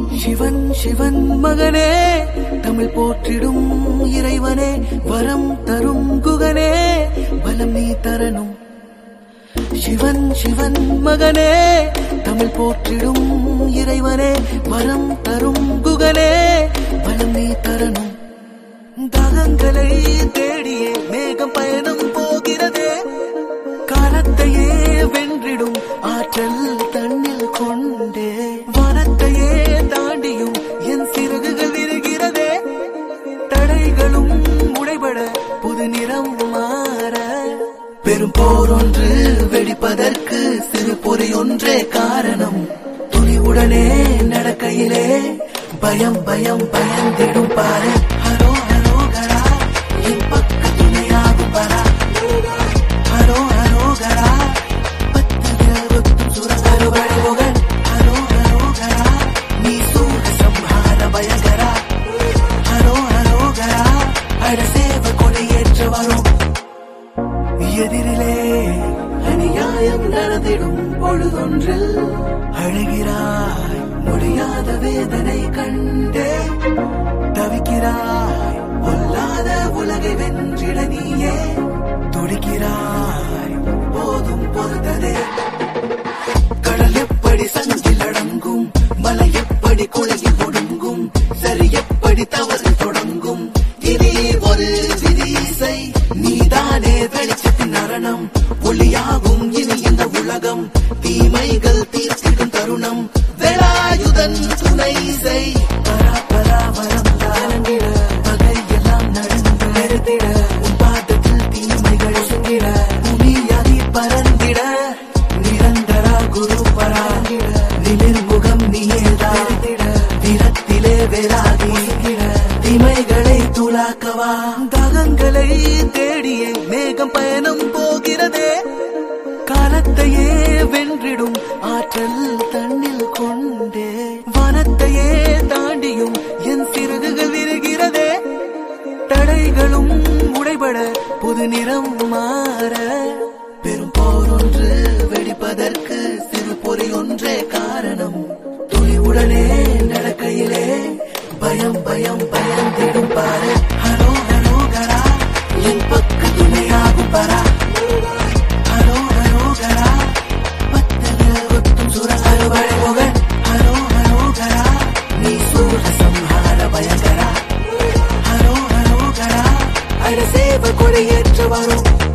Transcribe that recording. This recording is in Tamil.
சிவன் சிவன் மகனே தமிழ் போற்றிடும் இறைவனே வரம் தரும் குகனே பலம் நீ தரணும் சிவன் சிவன் மகனே தமிழ் போற்றிடும் இறைவனே வரம் தரும் குகனே பலம் நீ தரணும் தாகங்களை தேடியே மேகம் பயணம் போகிறதே காலத்தையே வென்றிடும் ஆற்றல் தன்னில் கொண்டே வானத்தையே தாண்டியும் என் சிறகுகள் விரிகிறதே தடைகளும் உடைபட புது நிறம் மாற பெரும் போர் ஒன்று வெடிப்பதற்கு சிறு பொறி ஒன்றே காரணம் துணிவுடனே நடக்கையிலே பயம் பயம் பயந்திடும் பாரு ஹரோ ஹரோ கரா என் பக்க துணையாகும் பரா ஹரோ ஹரோ கரா பத்து தேவத்தும் சுரகரு வழிமுகன் ஹரோ ஹரோ கரா நீ சூட சம்ஹார பயகரா ஹரோ ஹரோ கரா அட சேவ கொடையேற்ற வரும் எதிரிலே அநியாயம் நடந்திடும் பொழுதொன்றில் அழுகிறாய் முடியாத வேதனை கண்டே தவிக்கிறாய் பொல்லாத உலகை வென்றிட நீயே துடிக்கிறாய் போதும் பொறுத்ததே கடல் எப்படி சங்கில் அடங்கும் மலை எப்படி குலையில் ஒடுங்கும் சரி எப்படி தவறு தொடங்கும் இனி ஒரு விதிசை நீதானே வெளிச்சத்தின் அரணம் ஒளியாகும் இனி இந்த உலகம் தீமைகள் தீர்த்திடும் தருணம் வேலாயுதன் துணை செய் பரா பராவரம் தாரங்கிட பகையெல்லாம் நடந்து நிறுத்திட உன் பாதத்தில் தீமைகள் சுங்கிட புனியாகி பறந்திட நிரந்தரா குரு பராங்கிட நிமிர்முகம் நீயேதாடிட திறத்திலே வேலாகி தீமைகளை துளாக்கவா தாகங்களை தேடியே மேகம் பயணம் போகிறதே காலத்தையே வென்றிடும் ஆற்றல் தன்னில் கொண்டே வானத்தையே தாண்டியும் என் சிறகுகள் விரிகிறதே தடைகளும் உடைபட புது நிறம் மாற பெரும் போர் ஒன்று வெடிப்பதற்கு சிறு பொறி ஒன்றே காரணம் துணிவுடனே நடக்கையிலே பயம் பயம் பயந்திடும் பாரு ஹலோ ஹலோ கரா என் பக்க துணையாகும் பரா ஹலோ ஹலோ கரா பத்ததில் ஒத்தும் சுரகரு வழிமுகன் ஹலோ ஹலோ கரா நீ சூர சம்ஹார பயங்கரா ஹலோ ஹலோ கரா அட சேவ கொடையேற்ற வரும்